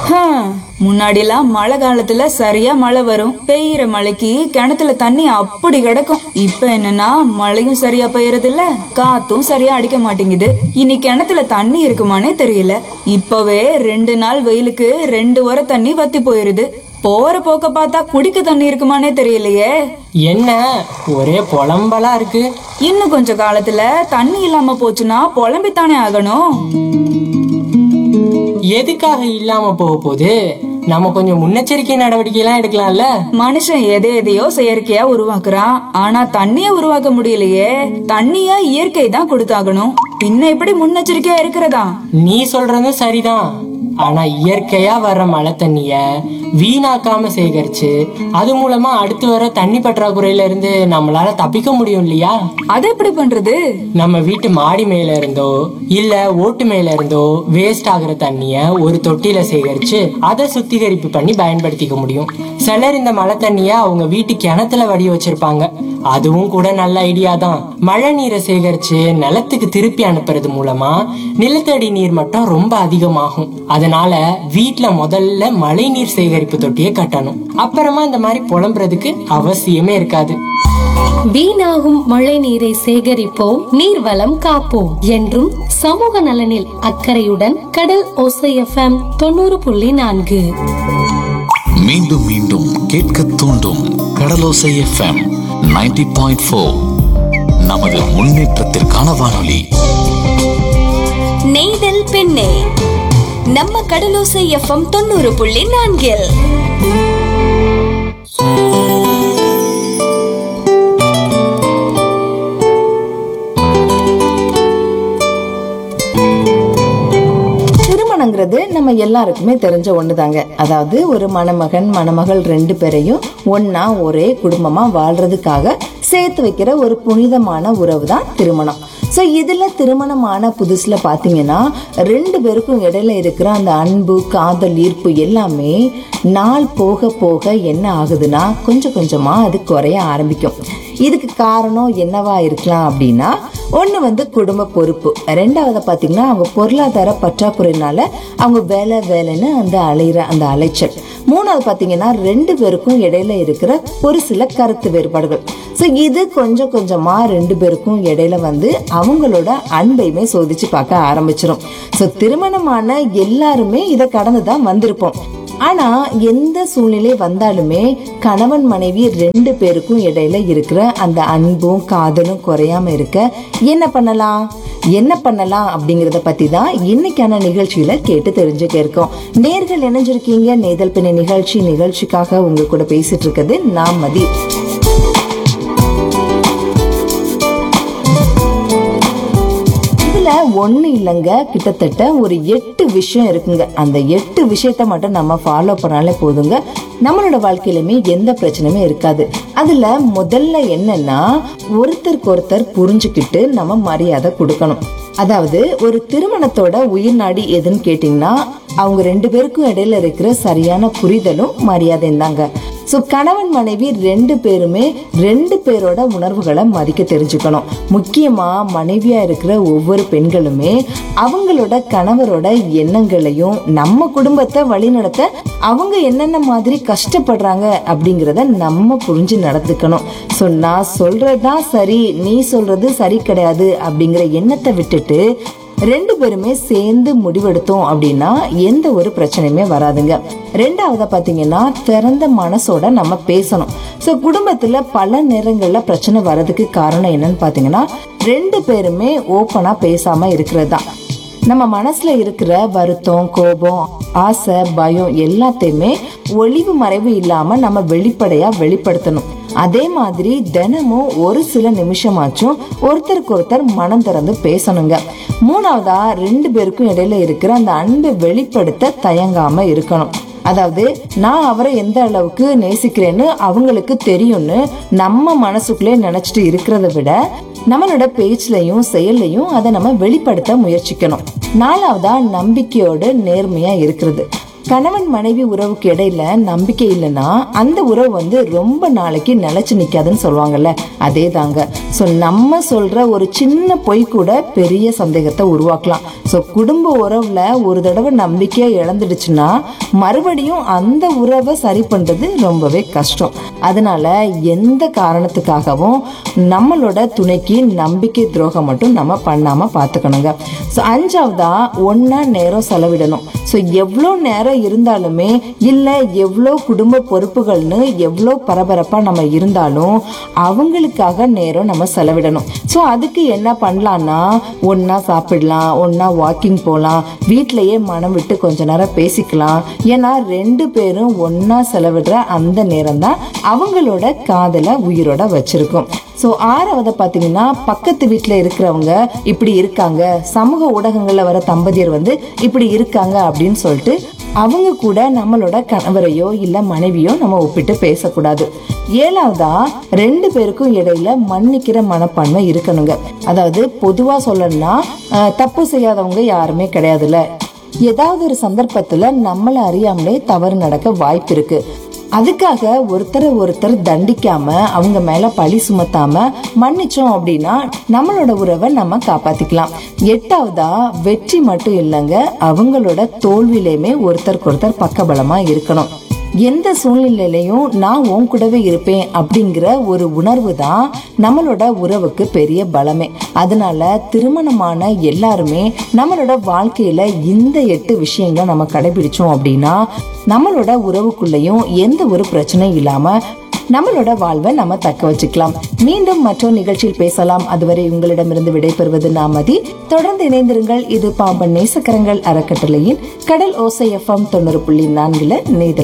ஹம், முன்னாடிலாம் மழை காலத்துல சரியா மழை வரும் பெய்யுற மழைக்கு கிணத்துல தண்ணி அப்படி கிடக்கும் இப்ப என்னன்னா மழையும் சரியா பெய்யறது இல்ல காத்தும் சரியா அடிக்க மாட்டேங்குது இனி கிணத்துல தண்ணி இருக்குமானே தெரியல இப்பவே ரெண்டு நாள் வெயிலுக்கு ரெண்டு வர தண்ணி வத்தி போயிருது போற போக்க பார்த்தா குடிக்க தண்ணி இருக்குமானே தெரியலையே என்ன ஒரே புலம்பலா இருக்கு இன்னும் கொஞ்ச காலத்துல தண்ணி இல்லாம போச்சுன்னா புலம்பித்தானே ஆகணும் எதுக்காக இல்லாம போக போகுது நம்ம கொஞ்சம் முன்னெச்சரிக்கை நடவடிக்கை எல்லாம் எடுக்கலாம்ல மனுஷன் எதை எதையோ செயற்கையா உருவாக்குறான் ஆனா தண்ணிய உருவாக்க முடியலையே தண்ணிய இயற்கை தான் கொடுத்தாகணும் பின்ன எப்படி முன்னெச்சரிக்கையா இருக்கிறதா நீ சொல்றதும் சரிதான் ஆனா இயற்கையா வர்ற மழை தண்ணிய வீணாக்காம சேகரிச்சு அது மூலமா அடுத்து வர தண்ணி பற்றாக்குறையில இருந்து நம்மளால தப்பிக்க முடியும் இல்லையா அது எப்படி பண்றது நம்ம வீட்டு மாடி மேல இருந்தோ இல்ல ஓட்டு மேல இருந்தோ வேஸ்ட் ஆகுற தண்ணிய ஒரு தொட்டியில சேகரிச்சு அதை சுத்திகரிப்பு பண்ணி பயன்படுத்திக்க முடியும் சிலர் இந்த மழை தண்ணிய அவங்க வீட்டு கிணத்துல வடி வச்சிருப்பாங்க அதுவும் கூட நல்ல ஐடியா தான் மழை நீரை சேகரிச்சு நிலத்துக்கு திருப்பி அனுப்புறது மூலமா நிலத்தடி நீர் மட்டம் ரொம்ப அதிகமாகும் அதனால வீட்ல முதல்ல மழை நீர் சேகரிப்பு தொட்டியை கட்டணும் அப்புறமா இந்த மாதிரி புலம்புறதுக்கு அவசியமே இருக்காது வீணாகும் மழை நீரை சேகரிப்போம் நீர்வளம் காப்போம் என்றும் சமூக நலனில் அக்கறையுடன் கடல் ஓசை எஃப்எம் தொண்ணூறு புள்ளி நான்கு மீண்டும் மீண்டும் கேட்க தூண்டும் கடலோசை எஃப்எம் 90.4 பாயிண்ட் ஃபோர் நமது முன்னேற்றத்திற்கான வானொலி நெய்தல் பெண்ணே நம்ம கடலோசை எஃப்எம் தொண்ணூறு புள்ளி நான்கில் திருமணங்கிறது நம்ம எல்லாருக்குமே தெரிஞ்ச ஒண்ணுதாங்க அதாவது ஒரு மணமகன் மணமகள் ரெண்டு பேரையும் ஒன்னா ஒரே குடும்பமா வாழ்றதுக்காக சேர்த்து வைக்கிற ஒரு புனிதமான உறவு தான் திருமணம் ஸோ இதுல திருமணமான புதுசுல பாத்தீங்கன்னா ரெண்டு பேருக்கும் இடையில இருக்கிற அந்த அன்பு காதல் ஈர்ப்பு எல்லாமே நாள் போக போக என்ன ஆகுதுன்னா கொஞ்சம் கொஞ்சமா அது குறைய ஆரம்பிக்கும் இதுக்கு காரணம் என்னவா இருக்கலாம் அப்படின்னா ஒன்று வந்து குடும்ப பொறுப்பு ரெண்டாவது பார்த்தீங்கன்னா அவங்க பொருளாதார பற்றாக்குறையினால அவங்க வேலை வேலைன்னு அந்த அலையிற அந்த அலைச்சல் மூணாவது பார்த்தீங்கன்னா ரெண்டு பேருக்கும் இடையில இருக்கிற ஒரு சில கருத்து வேறுபாடுகள் ஸோ இது கொஞ்சம் கொஞ்சமா ரெண்டு பேருக்கும் இடையில வந்து அவங்களோட அன்பையுமே சோதிச்சு பார்க்க ஆரம்பிச்சிரும் ஸோ திருமணமான எல்லாருமே இதை கடந்து தான் வந்திருப்போம் ஆனா எந்த சூழ்நிலை வந்தாலுமே கணவன் மனைவி ரெண்டு பேருக்கும் இடையில இருக்கிற அந்த அன்பும் காதலும் குறையாம இருக்க என்ன பண்ணலாம் என்ன பண்ணலாம் அப்படிங்கறத பத்தி தான் இன்னைக்கான நிகழ்ச்சியில கேட்டு தெரிஞ்சுக்க இருக்கோம் நேர்கள் இணைஞ்சிருக்கீங்க நேதல் பின்ன நிகழ்ச்சி நிகழ்ச்சிக்காக உங்க கூட பேசிட்டு இருக்கிறது நான் மதி இதுல ஒண்ணு இல்லைங்க கிட்டத்தட்ட ஒரு எட்டு விஷயம் இருக்குங்க அந்த எட்டு விஷயத்த மட்டும் நம்ம ஃபாலோ பண்ணாலே போதுங்க நம்மளோட வாழ்க்கையிலுமே எந்த பிரச்சனையுமே இருக்காது அதுல முதல்ல என்னன்னா ஒருத்தருக்கு ஒருத்தர் புரிஞ்சுக்கிட்டு நம்ம மரியாதை கொடுக்கணும் அதாவது ஒரு திருமணத்தோட உயிர் நாடி எதுன்னு கேட்டீங்கன்னா அவங்க ரெண்டு பேருக்கும் இடையில இருக்கிற சரியான புரிதலும் மரியாதையும் தாங்க ஸோ கணவன் மனைவி ரெண்டு பேருமே ரெண்டு பேரோட உணர்வுகளை மதிக்க தெரிஞ்சுக்கணும் முக்கியமா மனைவியா இருக்கிற ஒவ்வொரு பெண்களுமே அவங்களோட கணவரோட எண்ணங்களையும் நம்ம குடும்பத்தை வழிநடத்த அவங்க என்னென்ன மாதிரி கஷ்டப்படுறாங்க அப்படிங்கிறத நம்ம புரிஞ்சு நடந்துக்கணும் ஸோ நான் சொல்றதுதான் சரி நீ சொல்றது சரி கிடையாது அப்படிங்கிற எண்ணத்தை விட்டுட்டு ரெண்டு பேருமே சேர்ந்து முடிவெடுத்தோம் அப்படின்னா எந்த ஒரு பிரச்சனையுமே வராதுங்க ரெண்டாவதா பாத்தீங்கன்னா திறந்த மனசோட நம்ம பேசணும் ஸோ குடும்பத்துல பல நேரங்கள்ல பிரச்சனை வர்றதுக்கு காரணம் என்னன்னு பாத்தீங்கன்னா ரெண்டு பேருமே ஓப்பனா பேசாம இருக்கிறது தான் நம்ம மனசுல இருக்கிற வருத்தம் கோபம் ஆசை பயம் எல்லாத்தையுமே ஒளிவு மறைவு இல்லாம நம்ம வெளிப்படையா வெளிப்படுத்தணும் அதே மாதிரி தினமும் ஒரு சில நிமிஷமாச்சும் ஒருத்தருக்கு ஒருத்தர் மனம் திறந்து பேசணுங்க மூணாவதா ரெண்டு பேருக்கும் இடையில இருக்கிற அந்த அன்பை வெளிப்படுத்த தயங்காம இருக்கணும் அதாவது நான் அவரை எந்த அளவுக்கு நேசிக்கிறேன்னு அவங்களுக்கு தெரியும்னு நம்ம மனசுக்குள்ளே நினைச்சிட்டு இருக்கிறத விட நம்மளோட பேச்சுலையும் செயல்லையும் அதை நம்ம வெளிப்படுத்த முயற்சிக்கணும் நாலாவதா நம்பிக்கையோட நேர்மையா இருக்கிறது கணவன் மனைவி உறவுக்கு இடையில நம்பிக்கை இல்லைன்னா அந்த உறவு வந்து ரொம்ப நாளைக்கு நிலைச்சு நிக்காதுன்னு சொல்லுவாங்கல்ல அதே தாங்க ஸோ நம்ம சொல்ற ஒரு சின்ன பொய் கூட பெரிய சந்தேகத்தை உருவாக்கலாம் ஸோ குடும்ப உறவுல ஒரு தடவை நம்பிக்கையை இழந்துடுச்சுன்னா மறுபடியும் அந்த உறவை சரி பண்றது ரொம்பவே கஷ்டம் அதனால எந்த காரணத்துக்காகவும் நம்மளோட துணைக்கு நம்பிக்கை துரோகம் மட்டும் நம்ம பண்ணாம பார்த்துக்கணுங்க ஸோ அஞ்சாவதா ஒன்னா நேரம் செலவிடணும் ஸோ எவ்வளோ நேரம் இருந்தாலுமே இல்லை எவ்வளோ குடும்ப பொறுப்புகள்னு எவ்வளோ பரபரப்பாக நம்ம இருந்தாலும் அவங்களுக்காக நேரம் நம்ம செலவிடணும் ஸோ அதுக்கு என்ன பண்ணலான்னா ஒன்றா சாப்பிடலாம் ஒன்றா வாக்கிங் போகலாம் வீட்டிலையே மனம் விட்டு கொஞ்ச நேரம் பேசிக்கலாம் ஏன்னா ரெண்டு பேரும் ஒன்றா செலவிடுற அந்த நேரம் தான் அவங்களோட காதலை உயிரோட வச்சிருக்கும் ஸோ ஆறாவது பார்த்தீங்கன்னா பக்கத்து வீட்டில் இருக்கிறவங்க இப்படி இருக்காங்க சமூக ஊடகங்களில் வர தம்பதியர் வந்து இப்படி இருக்காங்க அப்படின்னு சொல்லிட்டு அவங்க கூட நம்மளோட கணவரையோ இல்லை மனைவியோ நம்ம ஒப்பிட்டு பேசக்கூடாது ஏழாவதா ரெண்டு பேருக்கும் இடையில மன்னிக்கிற மனப்பான்மை இருக்கணுங்க அதாவது பொதுவா சொல்லணும்னா அஹ், தப்பு செய்யாதவங்க யாருமே கிடையாதுல்ல ஏதாவது ஒரு சந்தர்ப்பத்துல நம்மள அறியாமலே தவறு நடக்க வாய்ப்பு இருக்கு அதுக்காக ஒருத்தரை ஒருத்தர் தண்டிக்காம அவங்க மேல பழி சுமத்தாம மன்னிச்சோம் அப்படின்னா நம்மளோட உறவை நம்ம காப்பாத்திக்கலாம் எட்டாவதா வெற்றி மட்டும் இல்லைங்க அவங்களோட தோல்வியிலையுமே ஒருத்தருக்கு ஒருத்தர் பக்கபலமா இருக்கணும் எந்த சூழ்நிலையிலையும் நான் உன் கூடவே இருப்பேன் அப்படிங்கிற ஒரு உணர்வு தான் நம்மளோட உறவுக்கு பெரிய பலமே அதனால திருமணமான எல்லாருமே நம்மளோட வாழ்க்கையில இந்த எட்டு விஷயங்களை நம்ம கடைபிடிச்சோம் அப்படின்னா நம்மளோட உறவுக்குள்ளேயும் எந்த ஒரு பிரச்சனையும் இல்லாம நம்மளோட வாழ்வை நம்ம தக்க வச்சுக்கலாம் மீண்டும் மற்றொரு நிகழ்ச்சியில் பேசலாம் அதுவரை உங்களிடமிருந்து விடைபெறுவது நாமதி தொடர்ந்து இணைந்திருங்கள் இது பாம்பன் நேசக்கரங்கள் அறக்கட்டளையின் கடல் ஓசை எஃப்எம் தொண்ணூறு புள்ளி நான்குல நேதல்